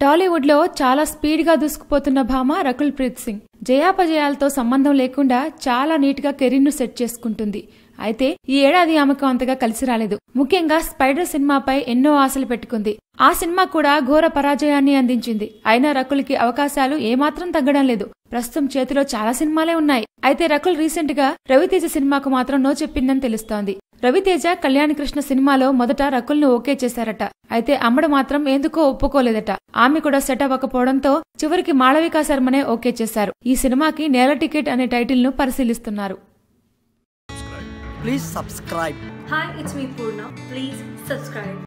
టాలీవుడ్ లో చాలా స్పీడ్ గా దూసుకుపోతున్న భామ రకుల్ ప్రీత్ సింగ్ జయాపజయాలతో సంబంధం లేకుండా చాలా నీట్ గా కెరీర్ ను సెట్ చేసుకుంటుంది అయితే ఈ ఏడాది ఆమెకు అంతగా కలిసి రాలేదు ముఖ్యంగా స్పైడర్ సినిమాపై ఎన్నో ఆశలు పెట్టుకుంది ఆ సినిమా కూడా ఘోర పరాజయాన్ని అందించింది అయినా రకుల్కి అవకాశాలు ఏమాత్రం తగ్గడం లేదు ప్రస్తుతం చేతిలో చాలా సినిమాలే ఉన్నాయి అయితే రకుల్ రీసెంట్ గా రవితేజ సినిమాకు మాత్రం నో చెప్పిందని తెలుస్తోంది రవితేజ కళ్యాణ్ కృష్ణ సినిమాలో మొదట రకుల్ ను ఓకే చేశారట అయితే అమ్మడు మాత్రం ఎందుకో ఒప్పుకోలేదట ఆమె కూడా సెట్ అవ్వకపోవడంతో చివరికి మాళవికా శర్మనే ఓకే చేశారు ఈ సినిమాకి నేల టికెట్ అనే టైటిల్ ను పరిశీలిస్తున్నారు Please subscribe. Hi, it's me Purna. Please subscribe.